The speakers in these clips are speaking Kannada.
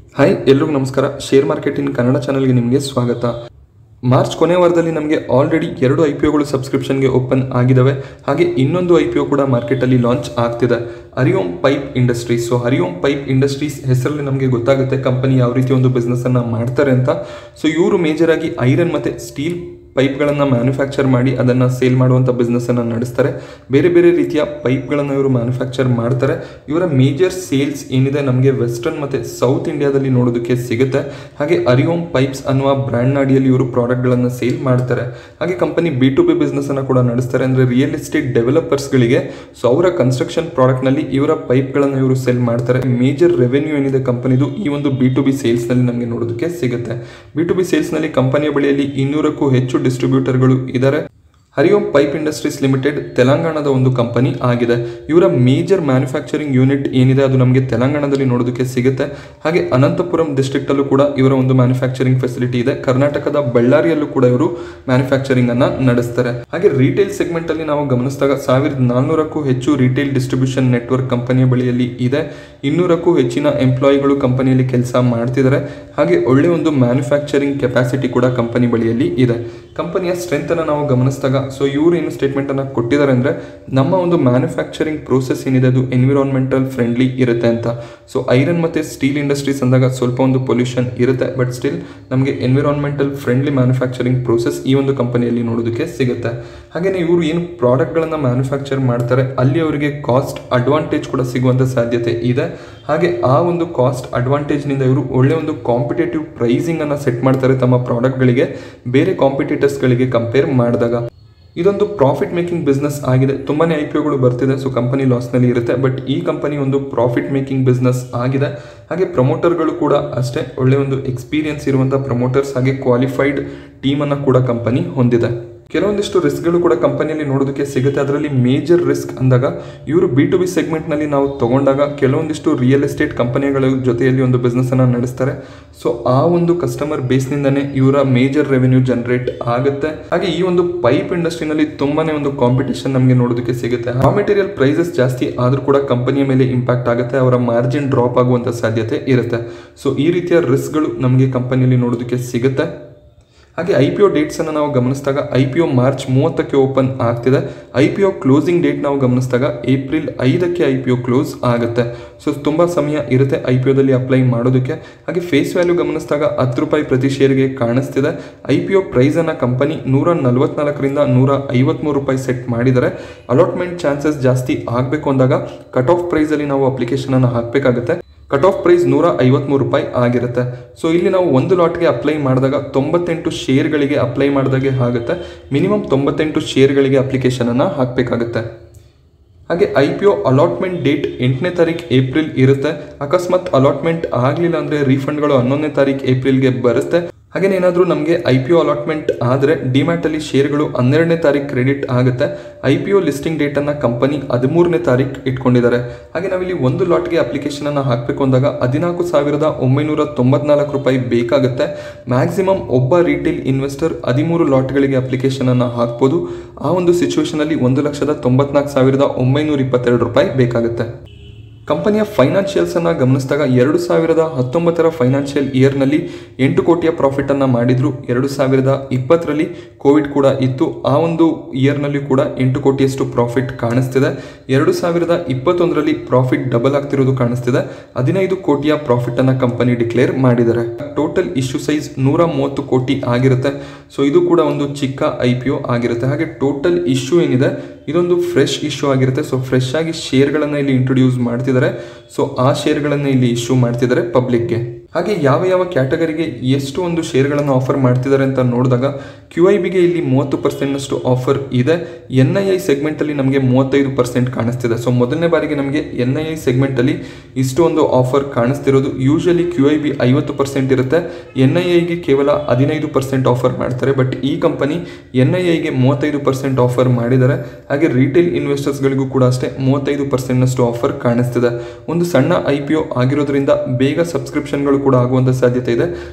ಹಾಯ್ ಎಲ್ರಿಗೂ ನಮಸ್ಕಾರ ಶೇರ್ ಮಾರ್ಕೆಟ್ ಇನ್ ಕನ್ನಡ ಚಾನಲ್ಗೆ ನಿಮಗೆ ಸ್ವಾಗತ ಮಾರ್ಚ್ ಕೊನೆ ವಾರದಲ್ಲಿ ನಮಗೆ ಆಲ್ರೆಡಿ ಎರಡು ಐ ಪಿ ಒಗಳು ಸಬ್ಸ್ಕ್ರಿಪ್ಷನ್ಗೆ ಓಪನ್ ಆಗಿದ್ದಾವೆ ಹಾಗೆ ಇನ್ನೊಂದು ಐ ಪಿ ಒ ಕೂಡ ಮಾರ್ಕೆಟಲ್ಲಿ ಲಾಂಚ್ ಆಗ್ತಿದೆ Hariom pipe industries so Hariom pipe industries ಹೆಸರಲ್ಲಿ ನಮಗೆ ಗೊತ್ತಾಗುತ್ತೆ ಕಂಪನಿ ಯಾವ ರೀತಿ ಒಂದು ಬಿಸ್ನೆಸ್ಸನ್ನು ಮಾಡ್ತಾರೆ ಅಂತ ಸೊ ಇವರು ಮೇಜರ್ ಆಗಿ ಐರನ್ ಮತ್ತು ಸ್ಟೀಲ್ ಪೈಪ್ಗಳನ್ನು ಮ್ಯಾನುಫ್ಯಾಕ್ಚರ್ ಮಾಡಿ ಅದನ್ನು ಸೇಲ್ ಮಾಡುವಂಥ ಬಿಸ್ನೆಸ್ಸನ್ನು ನಡೆಸ್ತಾರೆ ಬೇರೆ ಬೇರೆ ರೀತಿಯ ಪೈಪ್ಗಳನ್ನು ಇವರು ಮ್ಯಾನುಫ್ಯಾಕ್ಚರ್ ಮಾಡ್ತಾರೆ ಇವರ ಮೇಜರ್ ಸೇಲ್ಸ್ ಏನಿದೆ ನಮಗೆ ವೆಸ್ಟರ್ನ್ ಮತ್ತು ಸೌತ್ ಇಂಡಿಯಾದಲ್ಲಿ ನೋಡೋದಕ್ಕೆ ಸಿಗುತ್ತೆ ಹಾಗೆ ಅರಿಯೋಮ್ ಪೈಪ್ಸ್ ಅನ್ನುವ ಬ್ರ್ಯಾಂಡ್ನ ಅಡಿಯಲ್ಲಿ ಇವರು ಪ್ರಾಡಕ್ಟ್ಗಳನ್ನು ಸೇಲ್ ಮಾಡ್ತಾರೆ ಹಾಗೆ ಕಂಪನಿ ಬಿ ಟು ಬಿ ಬಿಸ್ನೆಸ್ಸನ್ನು ಕೂಡ ನಡೆಸ್ತಾರೆ ಅಂದರೆ ರಿಯಲ್ ಎಸ್ಟೇಟ್ ಡೆವಲಪರ್ಸ್ಗಳಿಗೆ ಸೊ ಅವರ ಕನ್ಸ್ಟ್ರಕ್ಷನ್ ಪ್ರಾಡಕ್ಟ್ನಲ್ಲಿ ಇವರ ಪೈಪ್ಗಳನ್ನು ಇವರು ಸೆಲ್ ಮಾಡ್ತಾರೆ ಮೇಜರ್ ರೆವೆನ್ಯೂ ಏನಿದೆ ಕಂಪನಿದು ಈ ಒಂದು ಬಿ ಟು ಬಿ ಸೇಲ್ಸ್ನಲ್ಲಿ ನಮಗೆ ನೋಡೋದಕ್ಕೆ ಸಿಗುತ್ತೆ ಬಿ ಟು ಬಿ ಸೇಲ್ಸ್ನಲ್ಲಿ ಕಂಪನಿಯ ಬಳಿಯಲ್ಲಿ ಇನ್ನೂರಕ್ಕೂ ಹೆಚ್ಚು ಡಿಸ್ಟ್ರಿಬ್ಯೂಟರ್ಗಳು ಇದ್ದಾರೆ ಹರಿಯೋಮ್ ಪೈಪ್ ಇಂಡಸ್ಟ್ರೀಸ್ ಲಿಮಿಟೆಡ್ ತೆಲಂಗಾಣದ ಒಂದು ಕಂಪನಿ ಆಗಿದೆ ಇವರ ಮೇಜರ್ ಮ್ಯಾನುಫ್ಯಾಕ್ಚರಿಂಗ್ ಯೂನಿಟ್ ಏನಿದೆ ಅದು ನಮಗೆ ತೆಲಂಗಾಣದಲ್ಲಿ ನೋಡೋದಕ್ಕೆ ಸಿಗುತ್ತೆ ಹಾಗೆ ಅನಂತಪುರಂ ಡಿಸ್ಟ್ರಿಕ್ಟ್ ಅಲ್ಲೂ ಕೂಡ ಇವರ ಒಂದು ಮ್ಯಾನುಫ್ಯಾಕ್ಚರಿಂಗ್ ಫೆಸಿಲಿಟಿ ಇದೆ ಕರ್ನಾಟಕದ ಬಳ್ಳಾರಿಯಲ್ಲೂ ಕೂಡ ಇವರು ಮ್ಯಾನುಫ್ಯಾಕ್ಚರಿಂಗ್ ಅನ್ನ ನಡೆಸ್ತಾರೆ ಹಾಗೆ ರಿಟೇಲ್ ಸೆಗ್ಮೆಂಟ್ ಅಲ್ಲಿ ನಾವು ಗಮನಿಸಿದಾಗ ಸಾವಿರದ ನಾನ್ನೂರಕ್ಕೂ ಹೆಚ್ಚು ರಿಟೇಲ್ ಡಿಸ್ಟ್ರಿಬ್ಯೂಷನ್ ನೆಟ್ವರ್ಕ್ ಕಂಪನಿಯ ಬಳಿಯಲ್ಲಿ ಇದೆ ಇನ್ನೂರಕ್ಕೂ ಹೆಚ್ಚಿನ ಎಂಪ್ಲಾಯಿಗಳು ಕಂಪನಿಯಲ್ಲಿ ಕೆಲಸ ಮಾಡ್ತಿದ್ದಾರೆ ಹಾಗೆ ಒಳ್ಳೆ ಒಂದು ಮ್ಯಾನುಫ್ಯಾಕ್ಚರಿಂಗ್ ಕೆಪಾಸಿಟಿ ಕೂಡ ಕಂಪನಿ ಬಳಿಯಲ್ಲಿ ಇದೆ ಕಂಪನಿಯ ಸ್ಟ್ರೆಂತ್ ಅನ್ನು ನಾವು ಗಮನಿಸಿದಾಗ ಸೊ ಇವರು ಏನು ಸ್ಟೇಟ್ಮೆಂಟ್ ಅನ್ನ ಕೊಟ್ಟಿದ್ದಾರೆ ಅಂದ್ರೆ ನಮ್ಮ ಒಂದು ಮ್ಯಾನುಫ್ಯಾಕ್ಚರಿಂಗ್ ಪ್ರೋಸೆಸ್ ಏನಿದೆ ಅದು ಎನ್ವಿರಾನ್ಮೆಂಟಲ್ ಫ್ರೆಂಡ್ಲಿ ಇರುತ್ತೆ ಅಂತ ಸೊ ಐರನ್ ಮತ್ತೆ ಸ್ಟೀಲ್ ಇಂಡಸ್ಟ್ರೀಸ್ ಅಂದಾಗ ಸ್ವಲ್ಪ ಒಂದು ಪೊಲ್ಯೂಷನ್ ಇರುತ್ತೆ ಬಟ್ ಸ್ಟಿಲ್ ನಮಗೆ ಎನ್ವಿರಾನ್ಮೆಂಟಲ್ ಫ್ರೆಂಡ್ಲಿ ಮ್ಯಾನುಫ್ಯಾಕ್ಚರಿಂಗ್ ಪ್ರೋಸೆಸ್ ಈ ಒಂದು ಕಂಪನಿಯಲ್ಲಿ ನೋಡೋದಕ್ಕೆ ಸಿಗುತ್ತೆ ಹಾಗೆಯೇ ಇವರು ಏನು ಪ್ರಾಡಕ್ಟ್ಗಳನ್ನು ಮ್ಯಾನುಫ್ಯಾಕ್ಚರ್ ಮಾಡ್ತಾರೆ ಅಲ್ಲಿ ಅವರಿಗೆ ಕಾಸ್ಟ್ ಅಡ್ವಾಂಟೇಜ್ ಕೂಡ ಸಿಗುವಂಥ ಸಾಧ್ಯತೆ ಇದೆ ಹಾಗೆ ಆ ಒಂದು ಕಾಸ್ಟ್ ಅಡ್ವಾಂಟೇಜ್ನಿಂದ ಇವರು ಒಳ್ಳೆ ಒಂದು ಕಾಂಪಿಟೇಟಿವ್ ಪ್ರೈಸಿಂಗ್ ಅನ್ನು ಸೆಟ್ ಮಾಡ್ತಾರೆ ತಮ್ಮ ಪ್ರಾಡಕ್ಟ್ಗಳಿಗೆ ಬೇರೆ ಕಾಂಪಿಟೇಟರ್ಸ್ಗಳಿಗೆ ಕಂಪೇರ್ ಮಾಡಿದಾಗ ಇದೊಂದು ಪ್ರಾಫಿಟ್ ಮೇಕಿಂಗ್ ಬಿಸ್ನೆಸ್ ಆಗಿದೆ ತುಂಬಾನೇ ಐ ಪಿ ಒಗಳು ಬರ್ತಿದೆ ಸೊ ಕಂಪನಿ ಲಾಸ್ನಲ್ಲಿ ಇರುತ್ತೆ ಬಟ್ ಈ ಕಂಪನಿ ಒಂದು ಪ್ರಾಫಿಟ್ ಮೇಕಿಂಗ್ ಬಿಸ್ನೆಸ್ ಆಗಿದೆ ಹಾಗೆ ಪ್ರಮೋಟರ್ಗಳು ಕೂಡ ಅಷ್ಟೇ ಒಳ್ಳೆ ಒಂದು ಎಕ್ಸ್ಪೀರಿಯನ್ಸ್ ಇರುವಂಥ ಪ್ರಮೋಟರ್ಸ್ ಹಾಗೆ ಕ್ವಾಲಿಫೈಡ್ ಟೀಮನ್ನು ಕೂಡ ಕಂಪನಿ ಹೊಂದಿದೆ ಕೆಲವೊಂದಿಷ್ಟು ರಿಸ್ಕ್ಗಳು ಕೂಡ ಕಂಪನಿಯಲ್ಲಿ ನೋಡೋದಕ್ಕೆ ಸಿಗುತ್ತೆ ಅದರಲ್ಲಿ ಮೇಜರ್ ರಿಸ್ಕ್ ಅಂದಾಗ ಇವರು ಬಿ ಟು ಬಿ ಸೆಗ್ಮೆಂಟ್ನಲ್ಲಿ ನಾವು ತಗೊಂಡಾಗ ಕೆಲವೊಂದಿಷ್ಟು ರಿಯಲ್ ಎಸ್ಟೇಟ್ ಕಂಪನಿಗಳ ಜೊತೆಯಲ್ಲಿ ಒಂದು ಬಿಸ್ನೆಸ್ಸನ್ನು ನಡೆಸ್ತಾರೆ ಸೊ ಆ ಒಂದು ಕಸ್ಟಮರ್ ಬೇಸ್ನಿಂದನೇ ಇವರ ಮೇಜರ್ ರೆವೆನ್ಯೂ ಜನರೇಟ್ ಆಗುತ್ತೆ ಹಾಗೆ ಈ ಒಂದು ಪೈಪ್ ಇಂಡಸ್ಟ್ರಿನಲ್ಲಿ ತುಂಬಾನೇ ಒಂದು ಕಾಂಪಿಟೇಷನ್ ನಮಗೆ ನೋಡೋದಕ್ಕೆ ಸಿಗುತ್ತೆ ರಾ ಮೆಟೀರಿಯಲ್ ಪ್ರೈಸಸ್ ಜಾಸ್ತಿ ಆದರೂ ಕೂಡ ಕಂಪನಿಯ ಮೇಲೆ ಇಂಪ್ಯಾಕ್ಟ್ ಆಗುತ್ತೆ ಅವರ ಮಾರ್ಜಿನ್ ಡ್ರಾಪ್ ಆಗುವಂಥ ಸಾಧ್ಯತೆ ಇರುತ್ತೆ ಸೊ ಈ ರೀತಿಯ ರಿಸ್ಕ್ಗಳು ನಮಗೆ ಕಂಪನಿಯಲ್ಲಿ ನೋಡೋದಕ್ಕೆ ಸಿಗುತ್ತೆ ಹಾಗೆ ಐ ಪಿ ಒ ಡೇಟ್ಸನ್ನು ನಾವು ಗಮನಿಸಿದಾಗ ಐ ಪಿ ಒ ಮಾರ್ಚ್ ಮೂವತ್ತಕ್ಕೆ ಓಪನ್ ಆಗ್ತಿದೆ I P O closing date ನಾವು ಗಮನಿಸಿದಾಗ ಏಪ್ರಿಲ್ ಐದಕ್ಕೆ ಐ ಪಿ ಒ ಕ್ಲೋಸ್ ಆಗುತ್ತೆ ಸೊ ತುಂಬ ಸಮಯ ಇರುತ್ತೆ ಐ ಪಿ ಒದಲ್ಲಿ ಅಪ್ಲೈ ಮಾಡೋದಕ್ಕೆ ಹಾಗೆ ಫೇಸ್ ವ್ಯಾಲ್ಯೂ ಗಮನಿಸಿದಾಗ ಹತ್ತು ರೂಪಾಯಿ ಪ್ರತಿ ಶೇರ್ಗೆ ಕಾಣಿಸ್ತಿದೆ ಐ ಪಿ ಒ ಪ್ರೈಸನ್ನು ಕಂಪನಿ ನೂರ ನಲವತ್ನಾಲ್ಕರಿಂದ ನೂರ ಐವತ್ತ್ಮೂರು ರೂಪಾಯಿ ಸೆಟ್ ಮಾಡಿದ್ದಾರೆ ಅಲಾಟ್ಮೆಂಟ್ ಚಾನ್ಸಸ್ ಜಾಸ್ತಿ ಆಗಬೇಕು ಅಂದಾಗ ಕಟ್ ಆಫ್ ಪ್ರೈಸಲ್ಲಿ ನಾವು ಅಪ್ಲಿಕೇಶನನ್ನು ಹಾಕಬೇಕಾಗುತ್ತೆ ಕಟ್ ಆಫ್ ಪ್ರೈಸ್ ನೂರ ಐವತ್ಮೂರು ರೂಪಾಯಿ ಆಗಿರುತ್ತೆ ಸೊ ಇಲ್ಲಿ ನಾವು ಒಂದು ಲಾಟ್ಗೆ ಅಪ್ಲೈ ಮಾಡಿದಾಗ ತೊಂಬತ್ತೆಂಟು ಶೇರ್ಗಳಿಗೆ ಅಪ್ಲೈ ಮಾಡಿದಾಗೆ ಆಗುತ್ತೆ ಮಿನಿಮಮ್ ತೊಂಬತ್ತೆಂಟು ಶೇರ್ಗಳಿಗೆ ಅಪ್ಲಿಕೇಶನನ್ನು ಹಾಕಬೇಕಾಗುತ್ತೆ ಹಾಗೆ I P O allotment date ಎಂಟನೇ ತಾರೀಕು ಏಪ್ರಿಲ್ ಇರುತ್ತೆ ಅಕಸ್ಮಾತ್ ಅಲಾಟ್ಮೆಂಟ್ ಆಗಲಿಲ್ಲ ಅಂದರೆ ರೀಫಂಡ್ಗಳು ಹನ್ನೊಂದನೇ ತಾರೀಕು ಏಪ್ರಿಲ್ಗೆ ಬರುತ್ತೆ ಹಾಗೇನೇ ಏನಾದರೂ ನಮಗೆ ಐ ಪಿ ಒ ಅಲಾಟ್ಮೆಂಟ್ ಆದರೆ ಡಿಮ್ಯಾಟಲ್ಲಿ ಶೇರ್ಗಳು ಹನ್ನೆರಡನೇ ತಾರೀಕು ಕ್ರೆಡಿಟ್ ಆಗುತ್ತೆ ಐ ಪಿ ಒ ಲಿಸ್ಟಿಂಗ್ ಡೇಟನ್ನು ಕಂಪನಿ ಹದಿಮೂರನೇ ತಾರೀಕು ಇಟ್ಕೊಂಡಿದ್ದಾರೆ ಹಾಗೆ ನಾವಿಲ್ಲಿ ಒಂದು ಲಾಟ್ಗೆ ಅಪ್ಲಿಕೇಶನನ್ನು ಹಾಕಬೇಕು ಅಂದಾಗ ಹದಿನಾಲ್ಕು ಸಾವಿರದ ಒಂಬೈನೂರ ತೊಂಬತ್ನಾಲ್ಕು ರೂಪಾಯಿ ಬೇಕಾಗುತ್ತೆ ಮ್ಯಾಕ್ಸಿಮಮ್ ಒಬ್ಬ ರಿಟೇಲ್ ಇನ್ವೆಸ್ಟರ್ ಹದಿಮೂರು ಲಾಟ್ಗಳಿಗೆ ಅಪ್ಲಿಕೇಶನನ್ನು ಹಾಕ್ಬೋದು ಆ ಒಂದು ಸಿಚುವೇಶನಲ್ಲಿ ಒಂದು ಲಕ್ಷದ ತೊಂಬತ್ನಾಲ್ಕು ಸಾವಿರದ ಒಂಬೈನೂರ ಇಪ್ಪತ್ತೆರಡು ರೂಪಾಯಿ ಬೇಕಾಗುತ್ತೆ ಕಂಪನಿಯ ಫೈನಾನ್ಷಿಯಲ್ಸನ್ನು ಗಮನಿಸಿದಾಗ ಎರಡು ಸಾವಿರದ ಹತ್ತೊಂಬತ್ತರ ಫೈನಾನ್ಷಿಯಲ್ ಇಯರ್ನಲ್ಲಿ ಎಂಟು ಕೋಟಿಯ ಪ್ರಾಫಿಟನ್ನು ಮಾಡಿದ್ರು ಎರಡು ಸಾವಿರದ ಇಪ್ಪತ್ತರಲ್ಲಿ ಕೋವಿಡ್ ಕೂಡ ಇತ್ತು ಆ ಒಂದು ಇಯರ್ನಲ್ಲಿ ಕೂಡ ಎಂಟು ಕೋಟಿಯಷ್ಟು ಪ್ರಾಫಿಟ್ ಕಾಣಿಸ್ತಿದೆ ಎರಡು ಸಾವಿರದ ಇಪ್ಪತ್ತೊಂದರಲ್ಲಿ ಪ್ರಾಫಿಟ್ ಡಬಲ್ ಆಗ್ತಿರೋದು ಕಾಣಿಸ್ತಿದೆ ಹದಿನೈದು ಕೋಟಿಯ ಪ್ರಾಫಿಟನ್ನು ಕಂಪನಿ ಡಿಕ್ಲೇರ್ ಮಾಡಿದ್ದಾರೆ ಟೋಟಲ್ ಇಶ್ಯೂ ಸೈಜ್ ನೂರ ಮೂವತ್ತು ಕೋಟಿ ಆಗಿರುತ್ತೆ ಸೊ ಇದು ಕೂಡ ಒಂದು ಚಿಕ್ಕ ಐ ಪಿ ಒ ಆಗಿರುತ್ತೆ ಹಾಗೆ ಟೋಟಲ್ ಇಶ್ಯೂ ಏನಿದೆ ಇದೊಂದು ಫ್ರೆಶ್ ಇಶ್ಯೂ ಆಗಿರುತ್ತೆ ಸೊ ಫ್ರೆಶ್ ಆಗಿ ಶೇರ್ಗಳನ್ನು ಇಲ್ಲಿ ಇಂಟ್ರೊಡ್ಯೂಸ್ ಮಾಡ್ತಿದ್ದಾರೆ ಸೊ ಆ ಶೇರ್ಗಳನ್ನು ಇಲ್ಲಿ ಇಶ್ಯೂ ಮಾಡ್ತಿದ್ದಾರೆ ಪಬ್ಲಿಕ್ಗೆ ಹಾಗೆ ಯಾವ ಯಾವ ಕ್ಯಾಟಗರಿಗೆ ಎಷ್ಟು ಒಂದು ಶೇರ್ಗಳನ್ನು ಆಫರ್ ಮಾಡ್ತಿದ್ದಾರೆ ಅಂತ ನೋಡಿದಾಗ ಕ್ಯೂ ಐ ಬಿಗೆ ಇಲ್ಲಿ ಮೂವತ್ತು ಪರ್ಸೆಂಟ್ನಷ್ಟು ಆಫರ್ ಇದೆ ಎನ್ ಐ ಐ ಸೆಗ್ಮೆಂಟಲ್ಲಿ ನಮಗೆ ಮೂವತ್ತೈದು ಪರ್ಸೆಂಟ್ ಕಾಣಿಸ್ತಿದೆ ಸೊ ಮೊದಲನೇ ಬಾರಿಗೆ ನಮಗೆ ಎನ್ ಐ ಐ ಸೆಗ್ಮೆಂಟಲ್ಲಿ ಇಷ್ಟು ಒಂದು ಆಫರ್ ಕಾಣಿಸ್ತಿರೋದು ಯೂಶಲಿ ಕ್ಯೂ ಐ ಬಿ ಐವತ್ತು ಪರ್ಸೆಂಟ್ ಇರುತ್ತೆ ಎನ್ ಐ ಐಗೆ ಕೇವಲ ಹದಿನೈದು ಪರ್ಸೆಂಟ್ ಆಫರ್ ಮಾಡ್ತಾರೆ ಬಟ್ ಈ ಕಂಪನಿ ಎನ್ ಐ ಐಗೆ ಮೂವತ್ತೈದು ಪರ್ಸೆಂಟ್ ಆಫರ್ ಮಾಡಿದ್ದಾರೆ ಹಾಗೆ ರಿಟೇಲ್ ಇನ್ವೆಸ್ಟರ್ಸ್ಗಳಿಗೂ ಕೂಡ ಅಷ್ಟೇ ಮೂವತ್ತೈದು ಪರ್ಸೆಂಟ್ನಷ್ಟು ಆಫರ್ ಕಾಣಿಸ್ತಿದೆ ಒಂದು ಸಣ್ಣ ಐ ಪಿ ಒ ಆಗಿರೋದ್ರಿಂದ ಬೇಗ ಸಬ್ಸ್ಕ್ರಿಪ್ಷನ್ಗಳು ಕೂಡ ಆಗುವಂಥ ಸಾಧ್ಯತೆ ಇದೆ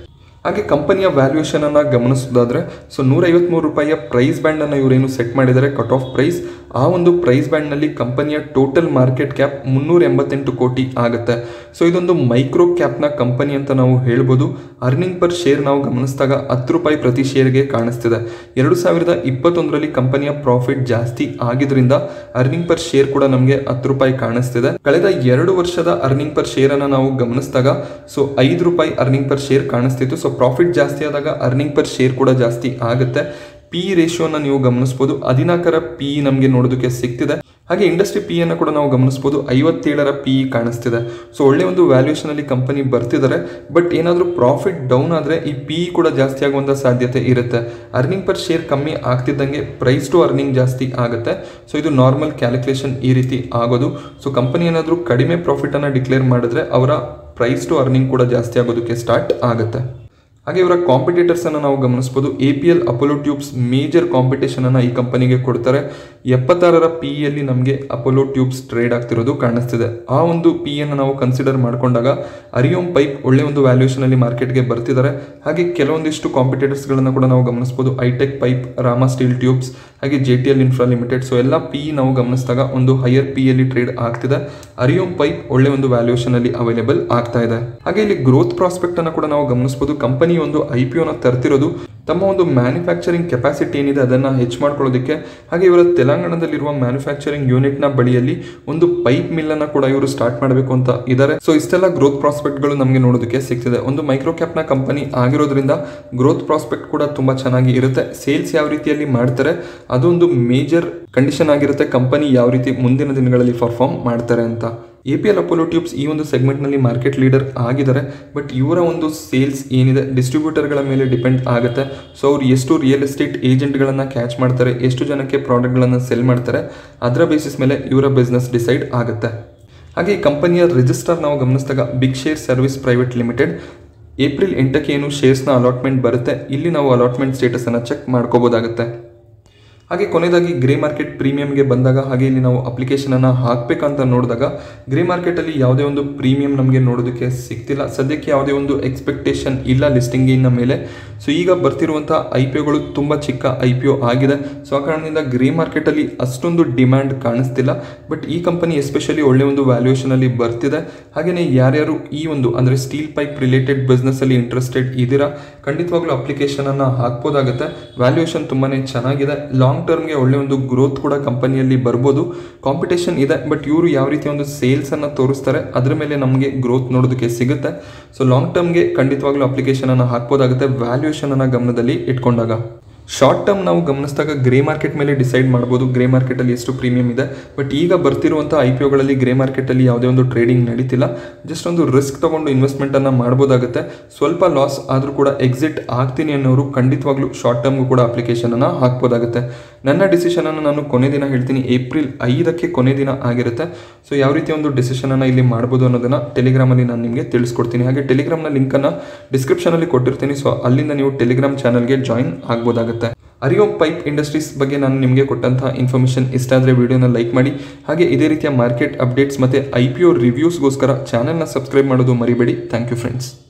ಹಾಗೆ ಕಂಪನಿಯ ವ್ಯಾಲ್ಯೂಯೇಷನ್ ಅನ್ನ ಗಮನಿಸೋದಾದ್ರೆ ಸೊ ನೂರ ಐವತ್ಮೂರು ರೂಪಾಯಿಯ ಪ್ರೈಸ್ ಬ್ಯಾಂಡ್ ಅನ್ನ ಇವರೇನು ಸೆಟ್ ಮಾಡಿದ್ದಾರೆ ಕಟ್ ಆಫ್ ಪ್ರೈಸ್ ಆ ಒಂದು ಪ್ರೈಸ್ ಬ್ಯಾಂಡ್ ನಲ್ಲಿ ಕಂಪನಿಯ ಟೋಟಲ್ ಮಾರ್ಕೆಟ್ ಕ್ಯಾಪ್ ಮುನ್ನೂರ ಎಂಬತ್ತೆಂಟು ಕೋಟಿ ಆಗುತ್ತೆ ಸೊ ಇದೊಂದು ಮೈಕ್ರೋ ಕ್ಯಾಪ್ನ ಕಂಪನಿ ಅಂತ ನಾವು ಹೇಳ್ಬೋದು ಅರ್ನಿಂಗ್ ಪರ್ ಶೇರ್ ನಾವು ಗಮನಿಸಿದಾಗ ಹತ್ತು ರೂಪಾಯಿ ಪ್ರತಿ ಶೇರ್ಗೆ ಕಾಣಿಸ್ತಿದೆ ಎರಡು ಸಾವಿರದ ಇಪ್ಪತ್ತೊಂದರಲ್ಲಿ ಕಂಪನಿಯ ಪ್ರಾಫಿಟ್ ಜಾಸ್ತಿ ಆಗಿದ್ರಿಂದ ಅರ್ನಿಂಗ್ ಪರ್ ಶೇರ್ ಕೂಡ ನಮಗೆ ಹತ್ತು ರೂಪಾಯಿ ಕಾಣಿಸ್ತಿದೆ ಕಳೆದ ಎರಡು ವರ್ಷದ ಅರ್ನಿಂಗ್ ಪರ್ ಶೇರ್ ಅನ್ನ ನಾವು ಗಮನಿಸಿದಾಗ ಸೊ ಐದು ರೂಪಾಯಿ ಅರ್ನಿಂಗ್ ಪರ್ ಶೇರ್ ಕಾಣಿಸ್ತಿತ್ತು ಸೊ ಪ್ರಾಫಿಟ್ ಜಾಸ್ತಿ ಆದಾಗ ಅರ್ನಿಂಗ್ ಪರ್ ಶೇರ್ ಕೂಡ ಜಾಸ್ತಿ ಆಗುತ್ತೆ ಪಿ ರೇಷಿಯೋನ ನೀವು ಗಮನಿಸ್ಬೋದು ಹದಿನಾಲ್ಕರ ಪಿ ನಮಗೆ ನೋಡೋದಕ್ಕೆ ಸಿಗ್ತಿದೆ ಹಾಗೆ ಇಂಡಸ್ಟ್ರಿ ಪಿ ಅನ್ನು ಕೂಡ ನಾವು ಗಮನಿಸ್ಬೋದು ಐವತ್ತೇಳರ ಪಿ ಕಾಣಿಸ್ತಿದೆ ಸೊ ಒಳ್ಳೆ ಒಂದು ವ್ಯಾಲ್ಯೂಯೇಷನ್ ಅಲ್ಲಿ ಕಂಪನಿ ಬರ್ತಿದ್ದಾರೆ ಬಟ್ ಏನಾದರೂ ಪ್ರಾಫಿಟ್ ಡೌನ್ ಆದರೆ ಈ ಪಿ ಕೂಡ ಜಾಸ್ತಿ ಆಗುವಂಥ ಸಾಧ್ಯತೆ ಇರುತ್ತೆ ಅರ್ನಿಂಗ್ ಪರ್ ಶೇರ್ ಕಮ್ಮಿ ಆಗ್ತಿದ್ದಂಗೆ ಪ್ರೈಸ್ ಟು ಅರ್ನಿಂಗ್ ಜಾಸ್ತಿ ಆಗುತ್ತೆ ಸೊ ಇದು ನಾರ್ಮಲ್ ಕ್ಯಾಲ್ಕುಲೇಷನ್ ಈ ರೀತಿ ಆಗೋದು ಸೊ ಕಂಪನಿ ಏನಾದರೂ ಕಡಿಮೆ ಪ್ರಾಫಿಟನ್ನು ಡಿಕ್ಲೇರ್ ಮಾಡಿದ್ರೆ ಅವರ ಪ್ರೈಸ್ ಟು ಅರ್ನಿಂಗ್ ಕೂಡ ಜಾಸ್ತಿ ಆಗೋದಕ್ಕೆ ಸ್ಟಾರ್ಟ್ ಆಗುತ್ತೆ ಹಾಗೆ ಇವರ ಕಾಂಪಿಟೇಟರ್ಸ್ ಅನ್ನು ನಾವು ಗಮನಿಸಬಹುದು A P L Apollo tubes major competition ಅನ್ನ ಈ ಕಂಪನಿಗೆ ಕೊಡ್ತಾರೆ ಎಪ್ಪತ್ತಾರರ ಪಿ ಯಲ್ಲಿ ನಮಗೆ ಅಪೋಲೋ ಟ್ಯೂಬ್ಸ್ ಟ್ರೇಡ್ ಆಗ್ತಿರೋದು ಕಾಣಿಸ್ತಿದೆ ಆ ಒಂದು ಪಿ ಅನ್ನು ನಾವು ಕನ್ಸಿಡರ್ ಮಾಡಿಕೊಂಡಾಗ ಅರಿಯೋಮ್ ಪೈಪ್ ಒಳ್ಳೆ ಒಂದು ವ್ಯಾಲ್ಯೂಯೇಷನ್ ಅಲ್ಲಿ ಮಾರ್ಕೆಟ್ಗೆ ಬರ್ತಿದ್ದಾರೆ ಹಾಗೆ ಕೆಲವೊಂದಿಷ್ಟು ಕಾಂಪಿಟೇಟರ್ಸ್ಗಳನ್ನು ಕೂಡ ನಾವು ಗಮನಿಸಬಹುದು hitech pipe Rama steel tubes ಹಾಗೆ J T L infra limited so ಎಲ್ಲ ಪಿ ನಾವು ಗಮನಿಸಿದಾಗ ಒಂದು ಹೈಯರ್ ಪಿ ಯಲ್ಲಿ ಟ್ರೇಡ್ ಆಗ್ತಿದೆ ಅರಿಯೋಮ್ ಪೈಪ್ ಒಳ್ಳೆ ಒಂದು ವ್ಯಾಲ್ಯೂಯೇಷನ್ ಅಲ್ಲಿ ಅವೈಲೇಬಲ್ ಆಗ್ತಾ ಇದೆ ಹಾಗೆ ಇಲ್ಲಿ ಗ್ರೋತ್ ಪ್ರಾಸ್ಪೆಕ್ಟ್ ಅನ್ನು ಕೂಡ ನಾವು ಗಮನಿಸಬಹುದು ಕಂಪನಿ ಒಂದು ಐ ಪಿ ಒನ ತರ್ತಿರೋದು ತಮ್ಮ ಒಂದು ಮ್ಯಾನುಫ್ಯಾಕ್ಚರಿಂಗ್ ಕೆಪಾಸಿಟಿ ಏನಿದೆ ಅದನ್ನು ಹೆಚ್ಚು ಮಾಡ್ಕೊಳ್ಳೋದಕ್ಕೆ ಹಾಗೆ ಇವರ ತೆಲಂಗಾಣದಲ್ಲಿರುವ ಮ್ಯಾನುಫ್ಯಾಕ್ಚರಿಂಗ್ ಯೂನಿಟ್ನ ಬಳಿಯಲ್ಲಿ ಒಂದು ಪೈಪ್ ಮಿಲ್ ಅನ್ನ ಕೂಡ ಇವರು ಸ್ಟಾರ್ಟ್ ಮಾಡಬೇಕು ಅಂತ ಇದ್ದಾರೆ ಸೊ ಇಷ್ಟೆಲ್ಲ ಗ್ರೋತ್ ಪ್ರಾಸ್ಪೆಕ್ಟ್ಗಳು ನಮಗೆ ನೋಡೋದಕ್ಕೆ ಸಿಗ್ತಿದೆ ಒಂದು ಮೈಕ್ರೋ ಕ್ಯಾಪ್ನ ಕಂಪನಿ ಆಗಿರೋದ್ರಿಂದ ಗ್ರೋತ್ ಪ್ರಾಸ್ಪೆಕ್ಟ್ ಕೂಡ ತುಂಬಾ ಚೆನ್ನಾಗಿ ಇರುತ್ತೆ ಸೇಲ್ಸ್ ಯಾವ ರೀತಿಯಲ್ಲಿ ಮಾಡ್ತಾರೆ ಅದೊಂದು ಮೇಜರ್ ಕಂಡೀಷನ್ ಆಗಿರುತ್ತೆ ಕಂಪನಿ ಯಾವ ರೀತಿ ಮುಂದಿನ ದಿನಗಳಲ್ಲಿ ಪರ್ಫಾರ್ಮ್ ಮಾಡ್ತಾರೆ ಅಂತ A P L Apollo tubes ಈ ಒಂದು ಸೆಗ್ಮೆಂಟ್ನಲ್ಲಿ ಮಾರ್ಕೆಟ್ ಲೀಡರ್ ಆಗಿದ್ದಾರೆ ಬಟ್ ಇವರ ಒಂದು ಸೇಲ್ಸ್ ಏನಿದೆ ಡಿಸ್ಟ್ರಿಬ್ಯೂಟರ್ಗಳ ಮೇಲೆ ಡಿಪೆಂಡ್ ಆಗುತ್ತೆ ಸೊ ಅವ್ರು ಎಷ್ಟು ರಿಯಲ್ ಎಸ್ಟೇಟ್ ಏಜೆಂಟ್ಗಳನ್ನು ಕ್ಯಾಚ್ ಮಾಡ್ತಾರೆ ಎಷ್ಟು ಜನಕ್ಕೆ ಪ್ರಾಡಕ್ಟ್ಗಳನ್ನು ಸೆಲ್ ಮಾಡ್ತಾರೆ ಅದರ ಬೇಸಿಸ್ ಮೇಲೆ ಇವರ ಬಿಸ್ನೆಸ್ ಡಿಸೈಡ್ ಆಗುತ್ತೆ ಹಾಗೆ ಈ ಕಂಪನಿಯ ರಿಜಿಸ್ಟರ್ ನಾವು ಗಮನಿಸಿದಾಗ big share service private limited April ಎಂಟಕ್ಕೆ ಏನು ಶೇರ್ಸ್ನ ಅಲಾಟ್ಮೆಂಟ್ ಬರುತ್ತೆ ಇಲ್ಲಿ ನಾವು ಅಲಾಟ್ಮೆಂಟ್ ಸ್ಟೇಟಸನ್ನು ಚೆಕ್ ಮಾಡ್ಕೋಬೋದಾಗುತ್ತೆ ಹಾಗೆ ಕೊನೆಯದಾಗಿ ಗ್ರೇ ಮಾರ್ಕೆಟ್ ಪ್ರೀಮಿಯಂಗೆ ಬಂದಾಗ ಹಾಗೆ ಇಲ್ಲಿ ನಾವು ಅಪ್ಲಿಕೇಶನನ್ನು ಹಾಕಬೇಕಂತ ನೋಡಿದಾಗ ಗ್ರೇ ಮಾರ್ಕೆಟಲ್ಲಿ ಯಾವುದೇ ಒಂದು ಪ್ರೀಮಿಯಂ ನಮಗೆ ನೋಡೋದಕ್ಕೆ ಸಿಗ್ತಿಲ್ಲ ಸದ್ಯಕ್ಕೆ ಯಾವುದೇ ಒಂದು ಎಕ್ಸ್ಪೆಕ್ಟೇಷನ್ ಇಲ್ಲ ಲಿಸ್ಟಿಂಗಿನ ಮೇಲೆ ಸೊ ಈಗ ಬರ್ತಿರುವಂಥ ಐ ಪಿ ಒಗಳು ತುಂಬ ಚಿಕ್ಕ ಐ ಪಿ ಒ ಆಗಿದೆ ಸೊ ಆ ಕಾರಣದಿಂದ ಗ್ರೇ ಮಾರ್ಕೆಟಲ್ಲಿ ಅಷ್ಟೊಂದು ಡಿಮ್ಯಾಂಡ್ ಕಾಣಿಸ್ತಿಲ್ಲ ಬಟ್ ಈ ಕಂಪನಿ ಎಸ್ಪೆಷಲಿ ಒಳ್ಳೆ ಒಂದು ವ್ಯಾಲ್ಯೂಯೇಷನಲ್ಲಿ ಬರ್ತಿದೆ ಹಾಗೆಯೇ ಯಾರ್ಯಾರು ಈ ಒಂದು ಅಂದರೆ ಸ್ಟೀಲ್ ಪೈಪ್ ರಿಲೇಟೆಡ್ ಬಿಸ್ನೆಸ್ಸಲ್ಲಿ ಇಂಟ್ರೆಸ್ಟೆಡ್ ಇದ್ದೀರಾ ಖಂಡಿತವಾಗ್ಲೂ ಅಪ್ಲಿಕೇಶನನ್ನು ಹಾಕ್ಬೋದಾಗುತ್ತೆ ವ್ಯಾಲ್ಯೂಯೇಷನ್ ತುಂಬಾ ಚೆನ್ನಾಗಿದೆ ಲಾಂಗ್ ಟರ್ಮ್ಗೆ ಒಳ್ಳೆ ಒಂದು ಗ್ರೋತ್ ಕೂಡ ಕಂಪನಿಯಲ್ಲಿ ಬರ್ಬೋದು ಕಾಂಪಿಟೇಷನ್ ಇದೆ ಬಟ್ ಇವರು ಯಾವ ರೀತಿ ಒಂದು ಸೇಲ್ಸನ್ನು ತೋರಿಸ್ತಾರೆ ಅದರ ಮೇಲೆ ನಮಗೆ ಗ್ರೋತ್ ನೋಡೋದಕ್ಕೆ ಸಿಗುತ್ತೆ ಸೊ ಲಾಂಗ್ ಟರ್ಮ್ಗೆ ಖಂಡಿತವಾಗ್ಲೂ ಅಪ್ಲಿಕೇಶನನ್ನು ಹಾಕ್ಬೋದಾಗುತ್ತೆ ವ್ಯಾಲ್ಯೂಯೇಷನನ್ನು ಗಮನದಲ್ಲಿ ಇಟ್ಕೊಂಡಾಗ ಶಾರ್ಟ್ ಟರ್ಮ್ ನಾವು ಗಮನಿಸಿದಾಗ ಗ್ರೇ ಮಾರ್ಕೆಟ್ ಮೇಲೆ ಡಿಸೈಡ್ ಮಾಡ್ಬೋದು ಗ್ರೇ ಮಾರ್ಕೆಟಲ್ಲಿ ಎಷ್ಟು ಪ್ರೀಮಿಯಂ ಇದೆ ಬಟ್ ಈಗ ಬರ್ತಿರುವಂಥ ಐ ಪಿ ಒಗಳಲ್ಲಿ ಗ್ರೇ ಮಾರ್ಕೆಟಲ್ಲಿ ಯಾವುದೇ ಒಂದು ಟ್ರೇಡಿಂಗ್ ನಡೀತಿಲ್ಲ ಜಸ್ಟ್ ಒಂದು ರಿಸ್ಕ್ ತಗೊಂಡು ಇನ್ವೆಸ್ಟ್ಮೆಂಟನ್ನು ಮಾಡ್ಬೋದಾಗುತ್ತೆ ಸ್ವಲ್ಪ ಲಾಸ್ ಆದರೂ ಕೂಡ ಎಕ್ಸಿಟ್ ಆಗ್ತೀನಿ ಅನ್ನೋರು ಖಂಡಿತವಾಗ್ಲೂ ಶಾರ್ಟ್ ಟರ್ಮ್ಗೂ ಕೂಡ ಅಪ್ಲಿಕೇಶನನ್ನು ಹಾಕ್ಬೋದಾಗುತ್ತೆ ನನ್ನ ಡಿಸಿಷನನ್ನು ನಾನು ಕೊನೆ ದಿನ ಹೇಳ್ತೀನಿ ಏಪ್ರಿಲ್ ಐದಕ್ಕೆ ಕೊನೆ ದಿನ ಆಗಿರುತ್ತೆ ಸೊ ಯಾವ ರೀತಿ ಒಂದು ಡಿಸಿಷನನ್ನು ಇಲ್ಲಿ ಮಾಡ್ಬೋದು ಅನ್ನೋದನ್ನು ಟೆಲಿಗ್ರಾಮಲ್ಲಿ ನಾನು ನಿಮಗೆ ತಿಳಿಸ್ಕೊಡ್ತೀನಿ ಹಾಗೆ ಟೆಲಿಗ್ರಾಮ್ನ ಲಿಂಕನ್ನು ಡಿಸ್ಕ್ರಿಪ್ಷನಲ್ಲಿ ಕೊಟ್ಟಿರ್ತೀನಿ ಸೊ ಅಲ್ಲಿಂದ ನೀವು ಟೆಲಿಗ್ರಾಮ್ ಚಾನಲ್ಗೆ ಜಾಯಿನ್ ಆಗ್ಬೋದಾಗುತ್ತೆ ಅರಿಯೋಮ್ ಪೈಪ್ ಇಂಡಸ್ಟ್ರೀಸ್ ಬಗ್ಗೆ ನಾನು ನಿಮಗೆ ಕೊಟ್ಟಂತಹ ಇನ್ಫಾರ್ಮೇಷನ್ ಇಷ್ಟ ಆದರೆ ವಿಡಿಯೋನ ಲೈಕ್ ಮಾಡಿ ಹಾಗೆ ಇದೇ ರೀತಿಯ ಮಾರ್ಕೆಟ್ ಅಪ್ಡೇಟ್ಸ್ ಮತ್ತು ಐ ಪಿ ಒ ರಿವ್ಯೂಸ್ಗೋಸ್ಕರ ಚಾನಲ್ನ ಸಬ್ಸ್ಕ್ರೈಬ್ ಮಾಡೋದು ಮರಿಬೇಡಿ ಥ್ಯಾಂಕ್ ಯು ಫ್ರೆಂಡ್ಸ್